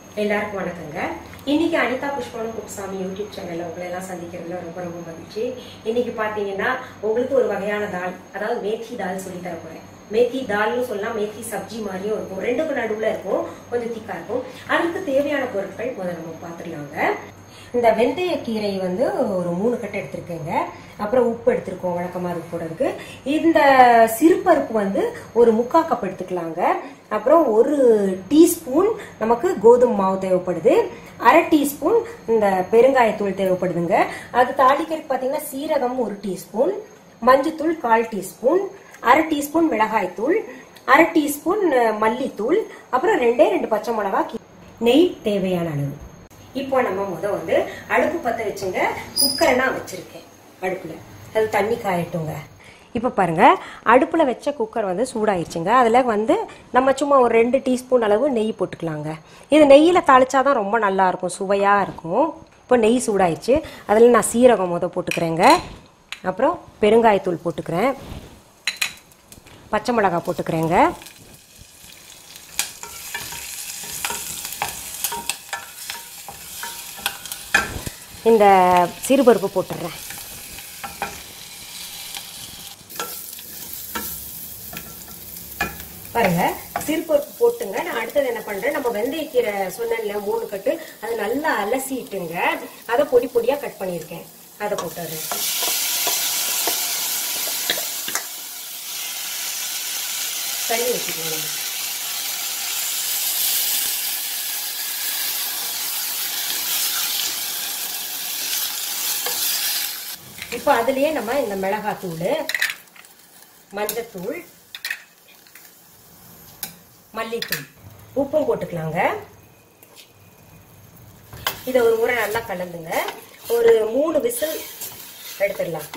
எல்லாருக்கும் வணக்கங்க இன்னைக்கு அனிதா புஷ்பனும் குப்சாமி யூடியூப் சேனல்ல உங்களை எல்லாம் சந்திக்கிறதுல ரொம்ப ரொம்ப மகிழ்ச்சி இன்னைக்கு பாத்தீங்கன்னா உங்களுக்கு ஒரு வகையான தால் அதாவது மேத்தி தால் சொல்லி தர போறேன் மேத்தி தால்னு சொல்லலாம் மேத்தி சப்ஜி மாதிரியும் இருக்கும் ரெண்டுக்கும் நடுவுல இருக்கும் கொஞ்சம் திக்கா இருக்கும் அதுக்கு தேவையான பொருட்கள் முதல்ல நம்ம பார்த்துடலாங்க இந்த வெந்தய கீரை வந்து ஒரு மூணு கட்டு எடுத்திருக்கேங்க அப்புறம் உப்பு எடுத்திருக்கோம் வழக்கமாக அது போடுறதுக்கு இந்த சிறுபருப்பு வந்து ஒரு முக்கா கப் எடுத்துக்கலாங்க அப்புறம் ஒரு டீஸ்பூன் நமக்கு கோதுமை மாவு தேவைப்படுது அரை டீஸ்பூன் இந்த பெருங்காயத்தூள் தேவைப்படுதுங்க அது தாளிக்கிறதுக்கு பார்த்தீங்கன்னா சீரகம் ஒரு டீஸ்பூன் மஞ்சத்தூள் கால் டீஸ்பூன் அரை டீஸ்பூன் மிளகாய்த்தூள் அரை டீஸ்பூன் அஹ், மல்லித்தூள் அப்புறம் ரெண்டே ரெண்டு பச்சை மிளகா கி- நெய் தேவையான அளவு இப்போ நம்ம முத வந்து அடுப்பு பத்த வச்சுங்க குக்கரை நான் வச்சிருக்கேன் அடுப்புல அது தண்ணி காயட்டுங்க இப்போ பாருங்க அடுப்புல வச்ச குக்கர் வந்து சூடாயிருச்சுங்க அதுல வந்து நம்ம சும்மா ஒரு ரெண்டு டீஸ்பூன் அளவு நெய் போட்டுக்கலாங்க இது நெய்யில தாளிச்சாதான் ரொம்ப நல்லா இருக்கும் சுவையா இருக்கும் இப்போ நெய் சூடாயிருச்சு அதில் நான் சீரகம் முத போட்டுக்கிறேங்க அப்புறம் பெருங்காயத்தூள் போட்டுக்கிறேன் பச்சை மிளகாய் போட்டுக்கிறேங்க இந்த சிறுபருப்பு போட்டுடுறேன் பாருங்க சிறுபருப்பு போட்டுங்க நான் அடுத்தது என்ன பண்றேன் நம்ம வெந்தயக்கீரை சொன்னேன்ல மூணு கட்டு அது நல்லா அலசிட்டுங்க அதை பொடி பொடியா கட் பண்ணியிருக்கேன் அதை போட்டுடுறேன் தண்ணி ஊற்றிக்கணும் இப்போ அதுலயே நம்ம இந்த மிளகாத்தூள் மஞ்சத்தூள் மல்லித்தூள் உப்பும் போட்டுக்கலாங்க இதை ஒரு முறை நல்லா கலந்துங்க ஒரு மூணு விசில் எடுத்துடலாம்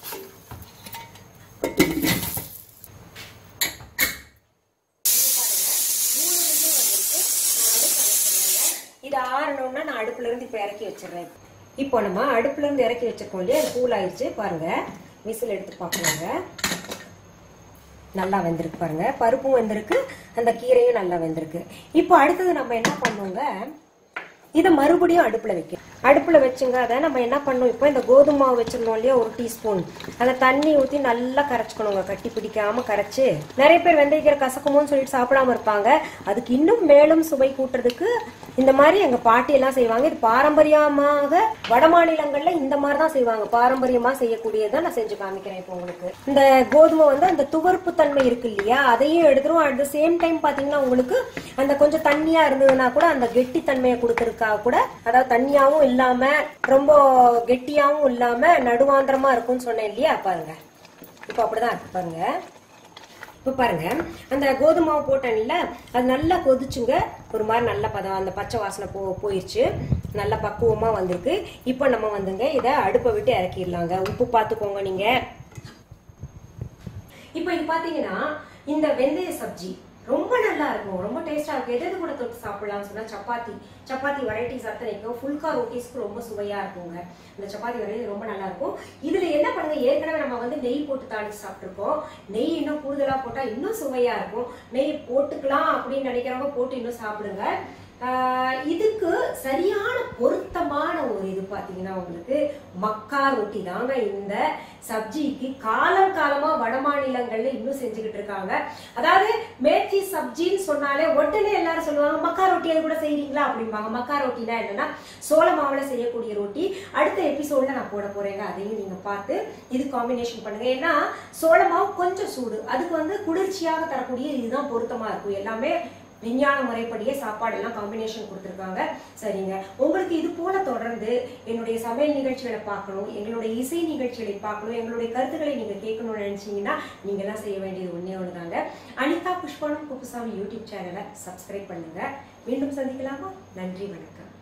இது ஆறணும்னா நான் அடுப்புல இருந்து இப்ப இறக்கி வச்சிடுறேன் இப்போ நம்ம அடுப்புல இருந்து இறக்கி வச்சிருக்கோம் இல்லையா அது கூல் ஆயிடுச்சு பாருங்க விசில் எடுத்து பார்க்கலாங்க நல்லா வெந்திருக்கு பாருங்க பருப்பும் வெந்திருக்கு அந்த கீரையும் நல்லா வெந்திருக்கு இப்போ அடுத்தது நம்ம என்ன பண்ணுவோங்க இதை மறுபடியும் அடுப்புல வைக்க அடுப்புல வச்சுங்க அதை நம்ம என்ன பண்ணோம் இப்போ இந்த கோதுமை மாவு வச்சிருந்தோம் இல்லையா ஒரு டீஸ்பூன் அதை தண்ணி ஊத்தி நல்லா கரைச்சுக்கணுங்க கட்டி பிடிக்காம கரைச்சு நிறைய பேர் வெந்தயக்கீரை கசக்குமோன்னு சொல்லிட்டு சாப்பிடாம இருப்பாங்க அதுக்கு இன்னும் மேலும் சுவை கூட்டுறதுக்கு இந்த மாதிரி எங்க பாட்டி எல்லாம் செய்வாங்க இது பாரம்பரியமாக வட மாநிலங்கள்ல இந்த மாதிரி தான் செய்வாங்க பாரம்பரியமா செய்யக்கூடியதை நான் செஞ்சு காமிக்கிறேன் இப்போ உங்களுக்கு இந்த கோதுமை வந்து அந்த துவர்ப்பு தன்மை இருக்கு இல்லையா அதையும் எடுத்துரும் அட் த சேம் டைம் பாத்தீங்கன்னா உங்களுக்கு அந்த கொஞ்சம் தண்ணியா இருந்ததுன்னா கூட அந்த கெட்டி தன்மையை கொடுக்கறதுக்காக கூட அதாவது தண்ணியாவும் இல்லாம ரொம்ப கெட்டியாவும் இல்லாம நடுவாந்திரமா இருக்கும்னு சொன்னேன் இல்லையா பாருங்க இப்போ அப்படிதான் இருக்கு பாருங்க இப்போ பாருங்க அந்த கோதுமை மாவு போட்டேன்ல அது நல்லா கொதிச்சுங்க ஒரு மாதிரி நல்ல பதம் அந்த பச்சை வாசனை போ போயிருச்சு நல்ல பக்குவமா வந்திருக்கு இப்போ நம்ம வந்துங்க இதை அடுப்பை விட்டு இறக்கிடலாங்க உப்பு பார்த்துக்கோங்க நீங்க இப்போ இது பாத்தீங்கன்னா இந்த வெந்தய சப்ஜி ரொம்ப நல்லா இருக்கும் ரொம்ப டேஸ்டா இருக்கும் எது எது கூட தொட்டு சாப்பிடலாம்னு சொன்னா சப்பாத்தி சப்பாத்தி வெரைட்டிஸ் அத்தனைக்கும் ஃபுல்கா ரொட்டீஸ்க்கு ரொம்ப சுவையா இருக்குங்க இந்த சப்பாத்தி வெரைட்டி ரொம்ப நல்லா இருக்கும் இதுல என்ன பண்ணுங்க ஏற்கனவே நம்ம வந்து நெய் போட்டு தாளிச்சு சாப்பிட்டுருக்கோம் நெய் இன்னும் கூடுதலா போட்டா இன்னும் சுவையா இருக்கும் நெய் போட்டுக்கலாம் அப்படின்னு நினைக்கிறவங்க போட்டு இன்னும் சாப்பிடுங்க ஆஹ் இதுக்கு சரியான பொருத்தமான ஒரு இது பாத்தீங்கன்னா உங்களுக்கு மக்கா ரொட்டி தாங்க இந்த சப்ஜிக்கு காலம் காலமா வட மாநிலங்கள்ல இன்னும் செஞ்சுக்கிட்டு இருக்காங்க அதாவது மேத்தி சப்ஜின்னு சொன்னாலே உடனே எல்லாரும் சொல்லுவாங்க மக்கா ரொட்டி அது கூட செய்றீங்களா அப்படிம்பாங்க மக்கா ரொட்டினா என்னன்னா சோள மாவுல செய்யக்கூடிய ரொட்டி அடுத்த எபிசோட்ல நான் போட போறேங்க அதையும் நீங்க பார்த்து இது காம்பினேஷன் பண்ணுங்க ஏன்னா சோள மாவு கொஞ்சம் சூடு அதுக்கு வந்து குளிர்ச்சியாக தரக்கூடிய இதுதான் பொருத்தமா இருக்கும் எல்லாமே விஞ்ஞான முறைப்படியே சாப்பாடு எல்லாம் காம்பினேஷன் கொடுத்துருக்காங்க சரிங்க உங்களுக்கு இது போல தொடர்ந்து என்னுடைய சமையல் நிகழ்ச்சிகளை பார்க்கணும் எங்களுடைய இசை நிகழ்ச்சிகளை பார்க்கணும் எங்களுடைய கருத்துக்களை நீங்க கேட்கணும்னு நினைச்சீங்கன்னா நீங்க எல்லாம் செய்ய வேண்டியது ஒண்ணே ஒண்ணுதாங்க அனிதா புஷ்பனம் குப்புசாமி யூடியூப் சேனலை சப்ஸ்கிரைப் பண்ணுங்க மீண்டும் சந்திக்கலாமா நன்றி வணக்கம்